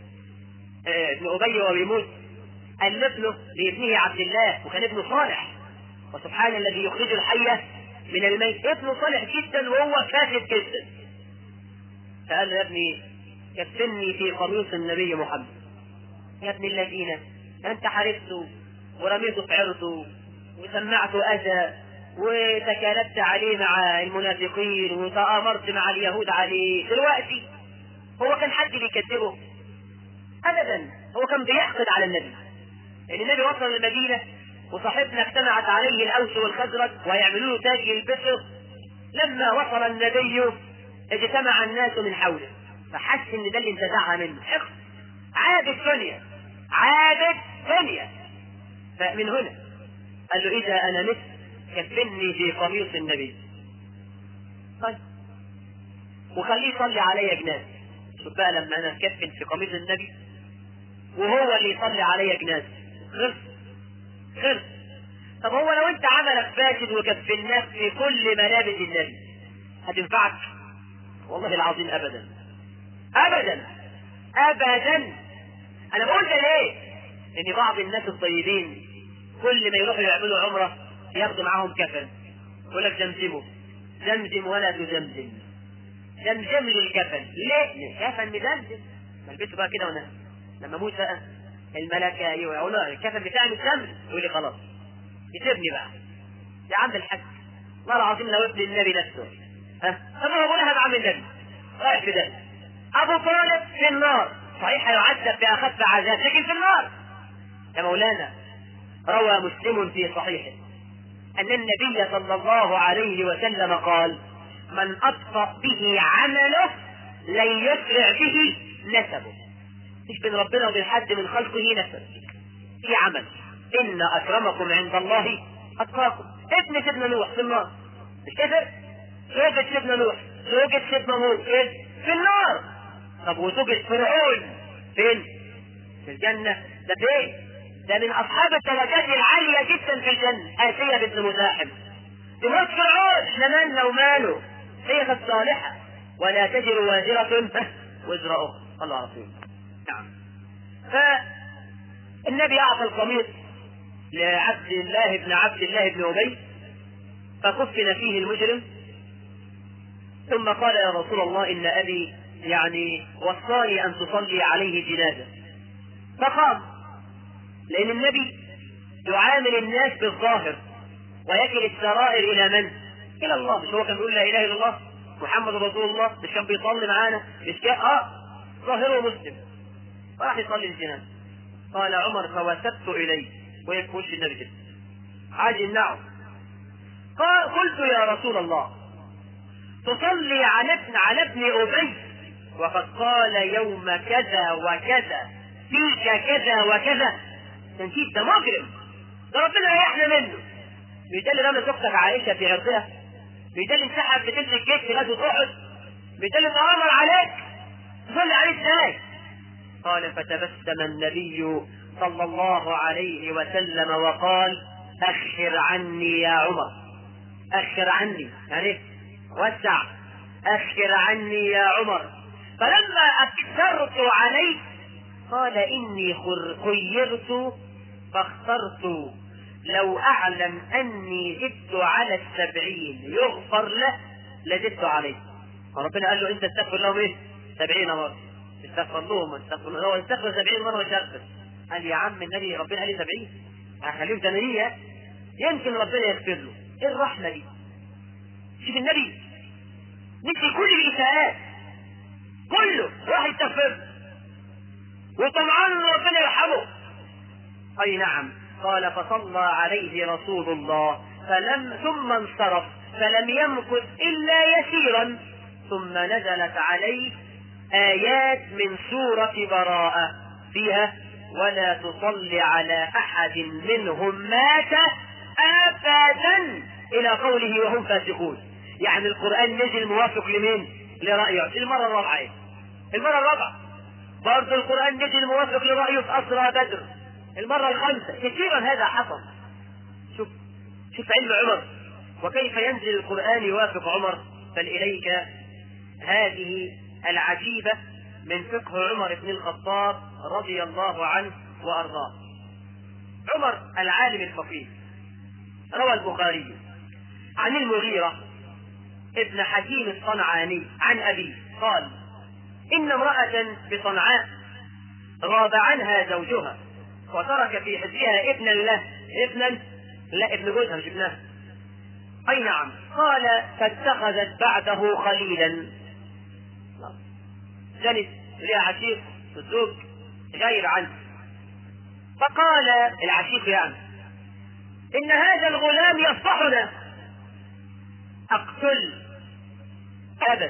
آه، ابن أبي وبيموت قال لابنه لابنه عبد الله وكان ابنه صالح وسبحان الذي يخرج الحي من الميت ابنه صالح جدا وهو فاسد جدا فقال له يا ابني كفني في قميص النبي محمد يا ابن الذين انت حاربته ورميته في عرضه وسمعته اذى وتكالبت عليه مع المنافقين وتآمرت مع اليهود عليه دلوقتي هو كان حد بيكذبه ابدا هو كان بيحقد على النبي يعني النبي وصل المدينه وصاحبنا اجتمعت عليه الاوس والخزرج ويعملوا له تاج يلبسه لما وصل النبي اجتمع الناس من حوله فحس ان ده اللي انتزعها منه حقد عابد دنيا عابد دنيا فمن هنا قال له اذا انا مت كفني في قميص النبي طيب وخليه يصلي عليا جناز شوف بقى لما انا اتكفن في قميص النبي وهو اللي يصلي عليا جناز خلص خلص طب هو لو انت عملك فاسد وكفناك في كل ملابس النبي هتنفعك والله العظيم ابدا ابدا ابدا انا بقول ده ليه ان بعض الناس الطيبين كل ما يروحوا يعملوا عمره ياخدوا معاهم كفن يقول لك زمزموا زمزم ولا تزمزم زمزم لي الكفن ليه؟ كفن مزمزم البسه بقى كده وانا لما اموت بقى الملكة ايوه يقول له الكفن بتاعي متزمزم يقول لي خلاص يسيبني بقى يا عم الحاج والله العظيم لو ابن النبي نفسه ها طب انا بقولها بعم النبي رايح في ده ابو طالب في النار صحيح هيعذب باخف عذاب لكن في النار يا مولانا روى مسلم في صحيحه ان النبي صلى الله عليه وسلم قال من ابطا به عمله لن يسرع به نسبه مش بين ربنا وبين حد من خلقه نسب في عمل ان اكرمكم عند الله اتقاكم ابن سيدنا نوح في النار مش كده زوجة سيدنا نوح زوجة سيدنا نوح فين في النار طب وزوجة فرعون فين في الجنة ده فين ده من اصحاب الدرجات العالية جدا في الجنة آسية بنت مزاحم تموت فرعون احنا مالنا وماله هي كانت صالحة ولا تجر وازرة وزر أخرى الله رسول نعم النبي اعطى القميص لعبد الله بن عبد الله بن ابي فكفن فيه المجرم ثم قال يا رسول الله ان ابي يعني وصاني ان تصلي عليه جنازه فقام لان النبي يعامل الناس بالظاهر ويكل السرائر الى من؟ الى الله مش هو كان بيقول لا اله الا الله محمد رسول الله مش كان بيصلي معانا مش كان اه ظاهره مسلم راح يصلي الجنازه قال عمر فوثبت اليه وقف وش النبي كده عايز يمنعه قال قلت يا رسول الله تصلي على ابن على ابن ابي وقد قال يوم كذا وكذا فيك كذا وكذا تنكيد ده مجرم ده ربنا يحيى منه مش ده اللي رمى اختك عائشه في عرضها مش ده اللي انسحب بتلك الجيش في غزوه احد مش ده اللي تامر عليك تصلي عليه ازاي قال فتبسم النبي صلى الله عليه وسلم وقال اخر عني يا عمر اخر عني يعني وسع اخر عني يا عمر فلما اكثرت عليه قال اني خيرت فاخترت لو اعلم اني زدت على السبعين يغفر له لزدت عليه فربنا قال له انت استغفر لهم ايه سبعين مرة استغفر لهم استغفر لهم هو استغفر سبعين مرة ويستغفر قال يا عم النبي ربنا قال لي سبعين هخليهم ثمانية يمكن ربنا يغفر له ايه الرحمة دي شوف النبي نسي كل الإساءات كله راح يستغفر وطمعان ان ربنا يرحمه اي نعم قال فصلى عليه رسول الله فلم ثم انصرف فلم يمكث الا يسيرا ثم نزلت عليه ايات من سوره براءه فيها ولا تصل على احد منهم مات ابدا الى قوله وهم فاسقون يعني القران نزل موافق لمين لرايه المره الرابعه المره الرابعه برضه القرآن نزل موافق لرأيه في أسرى بدر المرة الخامسة كثيرا هذا حصل شوف شوف علم عمر وكيف ينزل القرآن يوافق عمر بل إليك هذه العجيبة من فقه عمر بن الخطاب رضي الله عنه وأرضاه عمر العالم الفقيه روى البخاري عن المغيرة ابن حكيم الصنعاني عن أبيه قال إن امرأة بصنعاء غاب عنها زوجها وترك في حجرها ابنا له ابنا لا ابن جوزها مش ابنها أي نعم قال فاتخذت بعده خليلا جنس لها عشيق الزوج غير عنه فقال العشيق يعني إن هذا الغلام يصفحنا أقتل أبد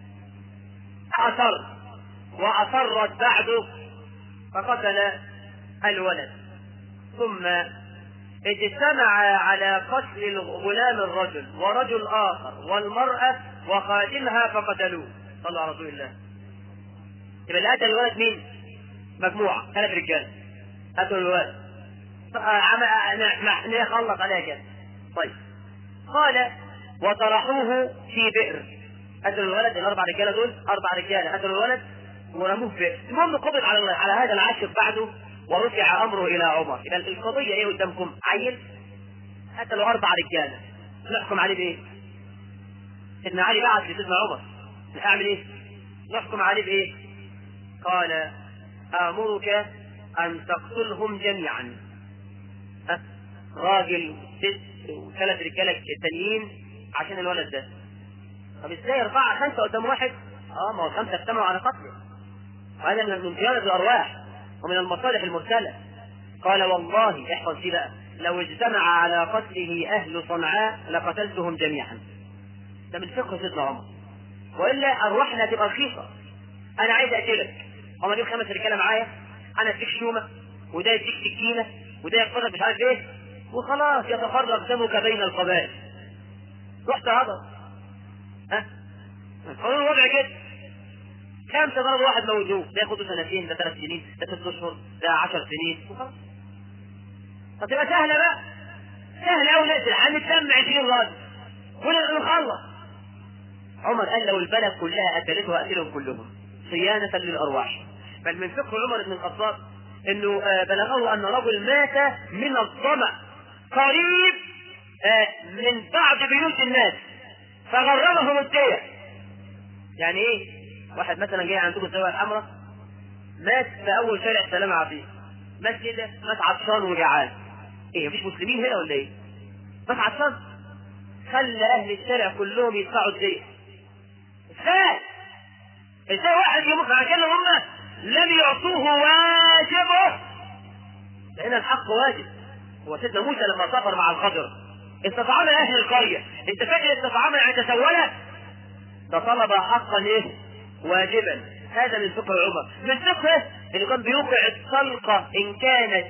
أصر وأصرت بعده فقتل الولد ثم اجتمع على قتل الغلام الرجل ورجل آخر والمرأة وخادمها فقتلوه صلى على رسول الله يبقى اللي قتل الولد مين؟ مجموعة ثلاث رجال قتلوا الولد نخلص عليها كده طيب قال وطرحوه في بئر قتلوا الولد الاربع رجاله دول اربع رجاله قتلوا الولد ورموه في المهم قبض على على هذا العاشق بعده ورفع امره الى عمر اذا القضيه ايه قدامكم عيل قتلوا اربع رجاله نحكم عليه بايه؟ سيدنا علي بعت لسيدنا عمر نعمل ايه؟ نحكم عليه بايه؟ قال امرك ان تقتلهم جميعا ها؟ راجل ست وثلاث رجاله التانيين عشان الولد ده طب ازاي اربعه خمسه قدام واحد؟ اه ما هو خمسه اجتمعوا على قتله وهذا من من صيانه الارواح ومن المصالح المرسله قال والله احفظ دي بقى لو اجتمع على قتله اهل صنعاء لقتلتهم جميعا ده من فقه سيدنا عمر والا ارواحنا تبقى رخيصه انا عايز اقتلك هم اجيب خمس رجاله معايا انا اديك شومه وده يديك سكينه وده يقتلك مش عارف ايه وخلاص يتفرق دمك بين القبائل رحت هذا ها القانون الوضع كده خمسة ضرب واحد موجود ده ياخده سنتين ده ثلاث سنين ده ست اشهر ده عشر سنين وخلاص فتبقى سهلة بقى سهلة أوي نقتل هنتلم 20 راجل ونخلص عمر قال لو البلد كلها قتلته هقتلهم كلهم صيانة للأرواح بل من فقه عمر بن الخطاب انه آه، بلغه ان رجل مات من الظمأ قريب آه، من بعض بيوت الناس فغرمهم الدية يعني ايه واحد مثلا جاي عندكم الزاوية الحمراء مات في اول شارع سلام عفيف مات كده مات عطشان وجعان ايه مفيش مسلمين هنا ولا ايه مات عطشان خلى اهل الشارع كلهم يدفعوا الدية ازاي ازاي واحد يموت مع كده هم لم يعطوه واجبه لان الحق واجب هو سيدنا موسى لما سافر مع الخضر استطعمنا اهل القريه انت فاكر استطعمنا يعني تسولت ده طلب حقا ايه واجبا هذا من فقه عمر من فقهه اللي كان بيوقع الطلقه ان كانت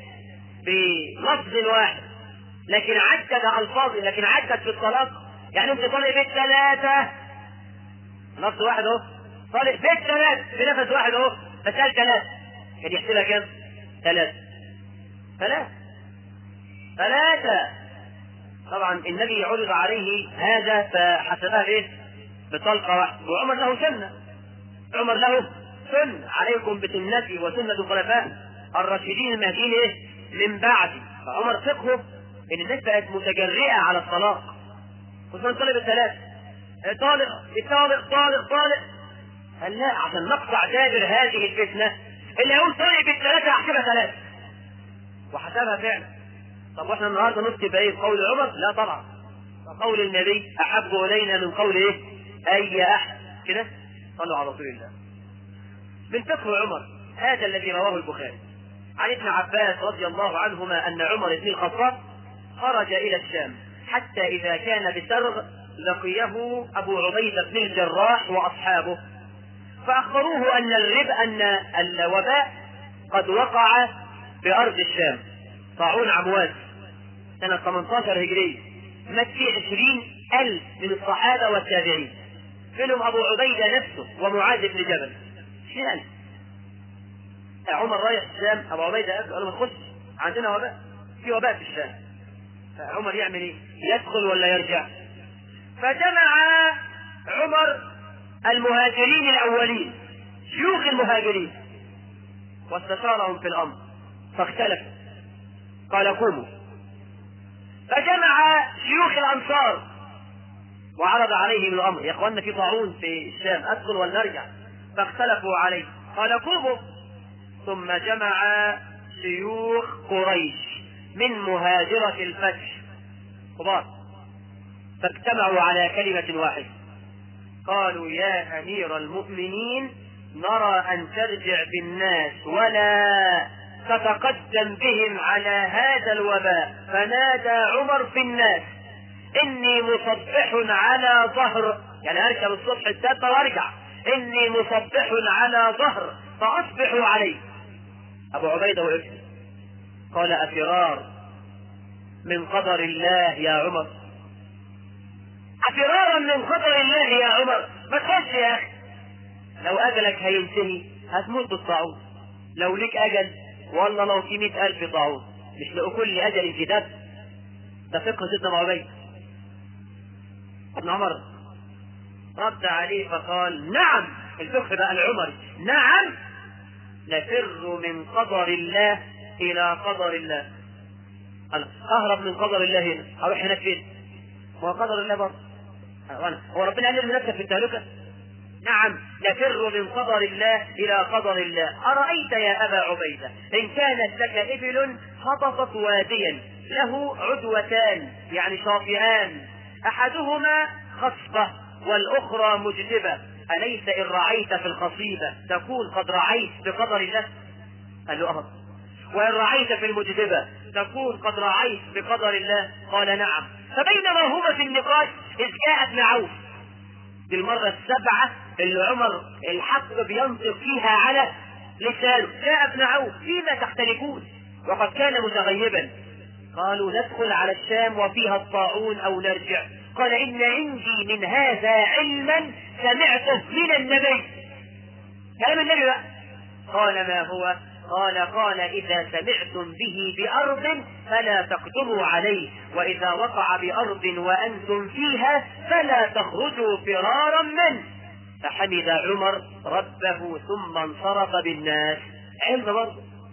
بلفظ واحد لكن عدت الفاظ لكن عدت في الطلاق يعني انت طالق بيت ثلاثه لفظ واحد اهو طالق بيت ثلاث بنفس واحد اهو بس قال ثلاث كان يحسبها كام؟ ثلاث ثلاث ثلاثة طبعا النبي عرض عليه هذا فحسبها بايه؟ بطلقة واحدة وعمر له سنة عمر له سنة عليكم بسنتي وسنة الخلفاء الراشدين المهديين ايه؟ من بعدي فعمر فقهه ان الناس بقت متجرئة على الطلاق خصوصا طالب الثلاث طالق طالق طالق طالق قال لا عشان نقطع دابر هذه الفتنة اللي يقول طالب بالثلاثة احسبها ثلاثة وحسبها فعلا طب واحنا النهارده نفتي بايه قول عمر؟ لا طبعا قول النبي احب الينا من قول ايه؟ اي احد كده صلوا على رسول الله من فقه عمر هذا الذي رواه البخاري عن ابن عباس رضي الله عنهما ان عمر بن الخطاب خرج الى الشام حتى اذا كان بسرغ لقيه ابو عبيده بن الجراح واصحابه فاخبروه ان الرب ان الوباء قد وقع بارض الشام طاعون عمواس سنة 18 هجرية مات فيه 20 ألف من الصحابة والتابعين منهم أبو عبيدة نفسه ومعاذ بن جبل 20 ألف عمر رايح الشام أبو عبيدة قال له ما تخش عندنا وباء في وباء في الشام فعمر يعمل إيه؟ يدخل ولا يرجع؟ فجمع عمر المهاجرين الأولين شيوخ المهاجرين واستشارهم في الأمر فاختلفوا قال قوموا فجمع شيوخ الانصار وعرض عليهم الامر يا اخواننا في طاعون في الشام ادخل ولنرجع فاختلفوا عليه قال قوموا ثم جمع شيوخ قريش من مهاجرة الفتح كبار فاجتمعوا على كلمة واحدة قالوا يا أمير المؤمنين نرى أن ترجع بالناس ولا تتقدم بهم على هذا الوباء فنادى عمر في الناس اني مصبح على ظهر يعني اركب الصبح الدابه وارجع اني مصبح على ظهر فاصبحوا عليه ابو عبيده وقف قال افرار من قدر الله يا عمر افرارا من قدر الله يا عمر ما تخش يا اخي لو اجلك هينتهي هتموت بالطاعون لو ليك اجل والله لو في مئة ألف طاعون مش لكل أجل انتداب ده فقه سيدنا أبو عبيد ابن عمر رد عليه فقال نعم الفقه بقى العمري نعم نفر من قدر الله إلى قدر الله أنا أهرب من قدر الله هنا أروح هناك فين؟ ما هو قدر الله برضه هو ربنا قال لي نفسك في التهلكة نعم نفر من قدر الله إلى قدر الله أرأيت يا أبا عبيدة إن كانت لك إبل هبطت واديا له عدوتان يعني شاطئان أحدهما خصبة والأخرى مجدبة أليس إن رعيت في الخصيبة تكون قد رعيت بقدر الله قال له أهد وإن رعيت في المجدبة تكون قد رعيت بقدر الله قال نعم فبينما هما في النقاش إذ جاءت معوف دي المرة السبعة اللي عمر الحق بينطق فيها على لسانه جاء ابن عوف فيما تختلفون وقد كان متغيبا قالوا ندخل على الشام وفيها الطاعون او نرجع قال ان عندي من هذا علما سمعته من النبي كلام النبي بقى قال ما هو قال قال إذا سمعتم به بأرض فلا تقدموا عليه وإذا وقع بأرض وأنتم فيها فلا تخرجوا فرارا منه فحمد عمر ربه ثم انصرف بالناس علم برضه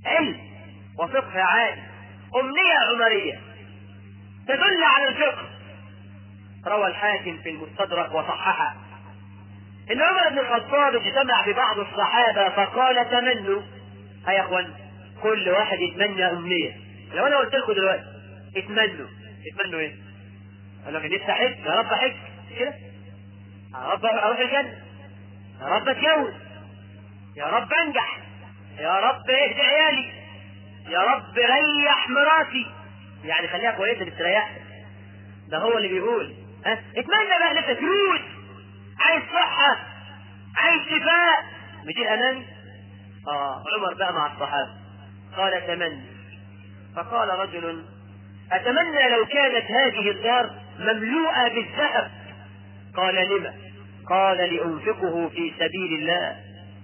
علم وفقه عالي أمنية عمرية تدل على الفقه روى الحاكم في المستدرك وصححه ان عمر بن الخطاب اجتمع ببعض الصحابه فقال تمنوا ها يا اخوان كل واحد يتمنى امنيه لو انا قلت لكم دلوقتي اتمنوا اتمنوا ايه؟ قال لك نفسي احج يا رب احج كده يا رب اروح الجنه يا رب اتجوز يا رب انجح يا رب اهدي عيالي يا رب ريح مراتي يعني خليها كويسه تستريح ده هو اللي بيقول ها اتمنى بقى نفسك فلوس عايز صحه عايز شفاء مش دي الامان اه عمر بقى مع الصحابه قال تمنى فقال رجل اتمنى لو كانت هذه الدار مملوءه بالذهب قال لما قال لانفقه في سبيل الله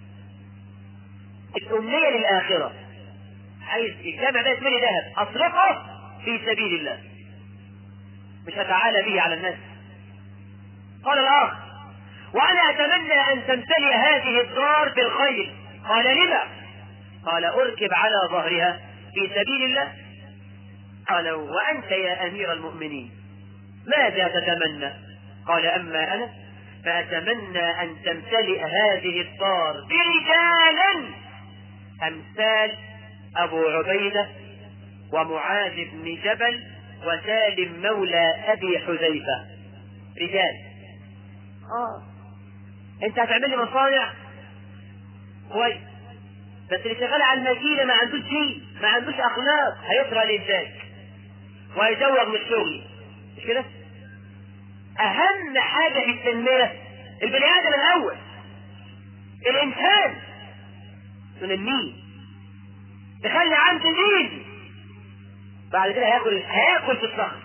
الامنيه للاخره عايز الجامع ده يتملي ذهب اصرفه في سبيل الله مش هتعالى به على الناس قال الآخر وأنا أتمنى أن تمتلئ هذه الدار بالخير قال لما قال أركب على ظهرها في سبيل الله قال وأنت يا أمير المؤمنين ماذا تتمنى قال أما أنا فأتمنى أن تمتلئ هذه الدار برجالا أمثال أبو عبيدة ومعاذ بن جبل وسالم مولى أبي حذيفة رجال آه أنت هتعمل لي مصانع كويس بس اللي شغال على الماكينة ما عندوش شيء ما عندوش أخلاق هيقرأ الإنتاج وهيزوغ من الشغل مش كده؟ أهم حاجة في التنمية البني آدم الأول الإنسان تنميه تخلي عنده دين بعد كده هياكل هياكل في الصخر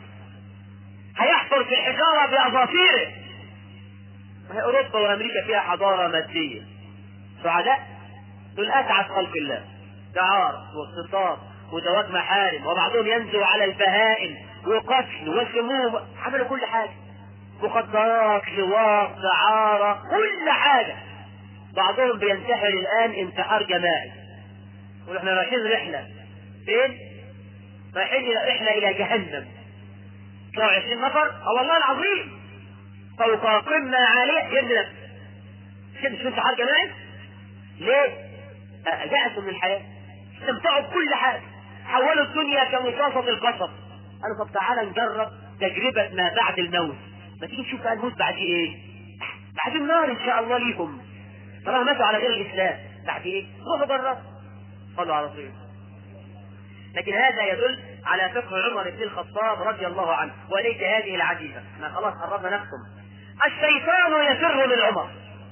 هيحفر في الحجاره باظافيره ما هي اوروبا وامريكا فيها حضاره ماديه سعداء دول اسعد خلق الله دعار واغتصاب وزواج محارم وبعضهم ينزل على البهائم وقتل وسموم عملوا كل حاجه مخدرات لواط دعاره كل حاجه بعضهم بينتحر الان انتحار جماعي ونحن رايحين رحله فين؟ رايحين الى رحله الى جهنم طلعوا 20 نفر اه والله العظيم فوق قمه عاليه ينزل كده شو انتحار جماعي؟ ليه؟ جاءتوا من الحياه استمتعوا بكل حاجه حولوا الدنيا كمصاصة القصب قالوا طب تعالى نجرب تجربة ما بعد الموت ما تيجي تشوف بقى الموت بعد ايه بعد النار ان شاء الله ليكم طالما ماتوا على غير الاسلام بعد ايه روحوا جربوا صلوا على رسول لكن هذا يدل على فقه عمر بن الخطاب رضي الله عنه وليس هذه العجيبة احنا خلاص قربنا نختم الشيطان يفر من عمر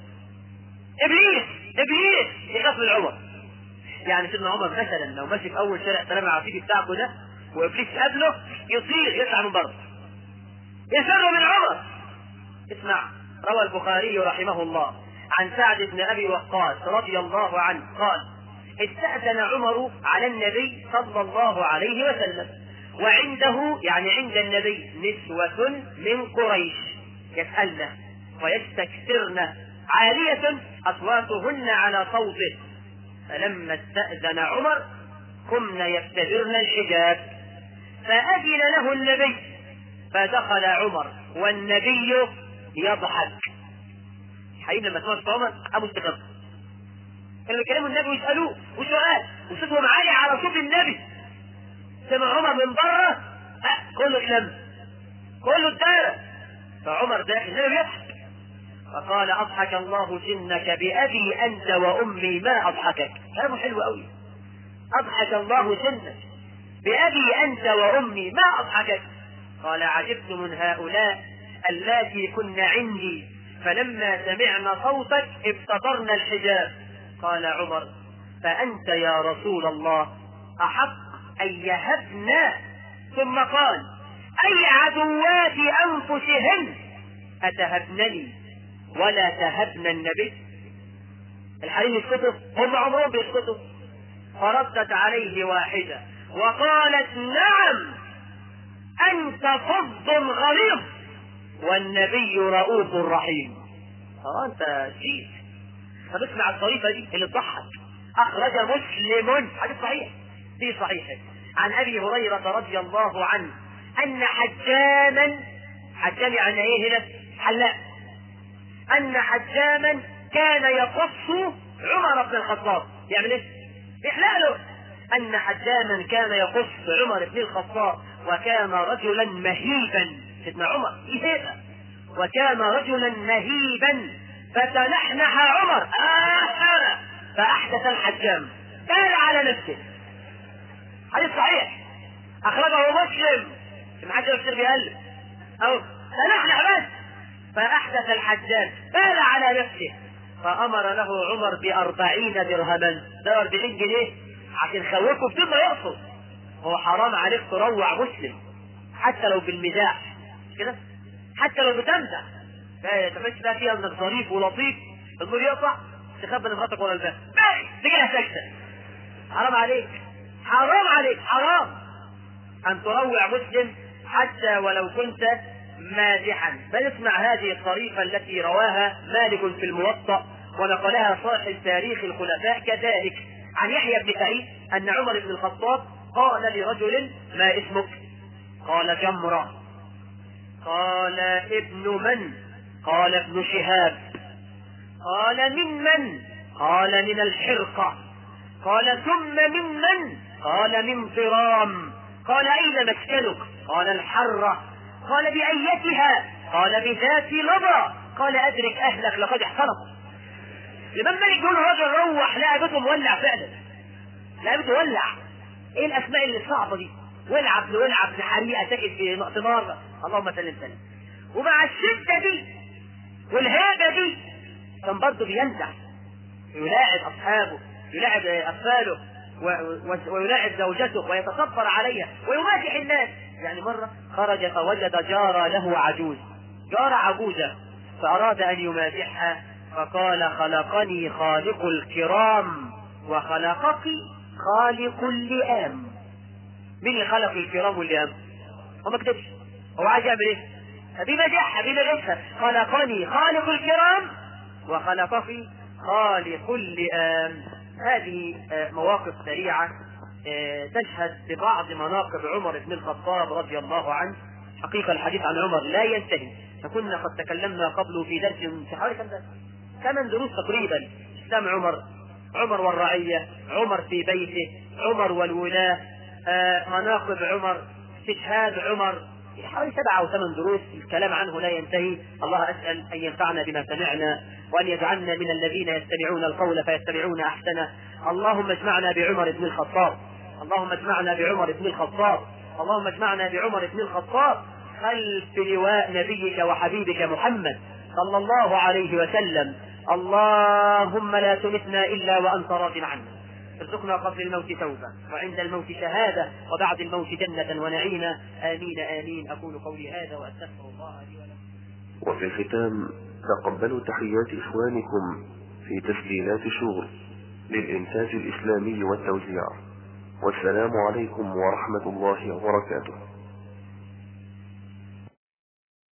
ابليس ابليس يخاف من عمر يعني سيدنا عمر مثلا لو ماشي في اول شارع سلام العفيفي بتاعكم ده وابليس قابله يطير يطلع من بره يفر من عمر اسمع روى البخاري رحمه الله عن سعد بن ابي وقاص رضي الله عنه قال استأذن عمر على النبي صلى الله عليه وسلم وعنده يعني عند النبي نسوة من قريش يسألن ويستكثرن عالية أصواتهن على صوته فلما استأذن عمر قمن يفتدرن الحجاب فأذن له النبي فدخل عمر والنبي يضحك حقيقة لما سمعت عمر أبو استخبار كانوا يكلموا النبي ويسألوه وسؤال وصوتهم عالي على صوت النبي سمع عمر من بره أه كله اتلم كله اتدارى فعمر داخل النبي بيضحك فقال أضحك الله سنك بأبي أنت وأمي ما أضحكك كلامه حلو قوي أضحك الله سنك بأبي أنت وأمي ما أضحكك قال عجبت من هؤلاء اللاتي كن عندي فلما سمعنا صوتك ابتدرن الحجاب قال عمر فأنت يا رسول الله أحق أن يهبنا ثم قال أي عدوات أنفسهن أتهبنني ولا تهبن النبي الحريم يسكتوا هم عمرهم بيسكتوا فردت عليه واحدة وقالت نعم أنت فظ غليظ والنبي رؤوف رحيم اه انت جيت طب اسمع الطريقة دي اللي تضحك أخرج مسلم حديث صحيح في صحيحه عن أبي هريرة رضي الله عنه أن حجاما حجام يعني إيه هنا؟ حلاق أن حجاما كان يقص عمر بن الخطاب يعمل إيه؟ يحلق له أن حجاما كان يقص عمر بن الخطاب وكان رجلا مهيبا سيدنا عمر إيه وكان رجلا مهيبا فتنحنح عمر آه فأحدث الحجام قال على نفسه حديث صحيح أخرجه مسلم ابن حجر يفسر بيقلب أو تنحنح بس فأحدث الحجام قال على نفسه فأمر له عمر بأربعين درهما ده 40 جنيه عشان خوفه بدون ما يقصد هو حرام عليك تروع مسلم حتى لو بالمزاح كده حتى لو بتمزح لا تحس بقى فيها انك ظريف ولطيف النور يقطع تخبى نفسك ولا الباب بس تجيها سكتة حرام عليك حرام عليك حرام ان تروع مسلم حتى ولو كنت مازحا بل اسمع هذه الطريقة التي رواها مالك في الموطأ ونقلها صاحب تاريخ الخلفاء كذلك عن يحيى بن سعيد أن عمر بن الخطاب قال لرجل ما اسمك قال جمرة قال ابن من قال ابن شهاب قال من من قال من الحرقة قال ثم من من قال من ضرام قال أين مسكنك قال الحرة قال بأيتها قال بذات لظى قال أدرك أهلك لقد احترق لمن ملك يقول الراجل روح لا بيته مولع فعلا لا بيته ولع ايه الاسماء اللي صعبه دي والعب والعب حريقه ساكت في نقط نار اللهم سلم سلم ومع الشده دي والهيبه دي كان برضه بينزع يلاعب اصحابه يلاعب اطفاله ويلاعب زوجته ويتصبر عليها ويمازح الناس يعني مرة خرج فوجد جارة له عجوز جارة عجوزة فأراد أن يمازحها فقال خلقني خالق الكرام وخلقك خالق اللئام مين اللي خلق الكرام واللئام؟ هو ما كتبش هو عايز يعمل ايه؟ بيمازحها بيمازحها خلقني خالق الكرام وخلقك خالق اللئام هذه مواقف سريعة تشهد ببعض مناقب عمر بن الخطاب رضي الله عنه حقيقة الحديث عن عمر لا ينتهي فكنا قد تكلمنا قبله في درس في حوالي كم درس؟ ثمان دروس تقريبا اسلام عمر عمر والرعية عمر في بيته عمر والولاة مناقب عمر استشهاد عمر حوالي سبعة أو ثمان دروس الكلام عنه لا ينتهي الله أسأل أن ينفعنا بما سمعنا وأن يجعلنا من الذين يستمعون القول فيتبعون أحسنه اللهم اجمعنا بعمر بن الخطاب اللهم اجمعنا بعمر بن الخطاب اللهم اجمعنا بعمر بن الخطاب خلف لواء نبيك وحبيبك محمد صلى الله عليه وسلم اللهم لا تمتنا إلا وأنت راض عنا ارزقنا قبل الموت توبة وعند الموت شهادة وبعد الموت جنة ونعيما آمين آمين أقول قولي هذا وأستغفر الله لي ولكم وفي الختام تقبلوا تحيات إخوانكم في تسجيلات شغل للإنتاج الإسلامي والتوزيع والسلام عليكم ورحمة الله وبركاته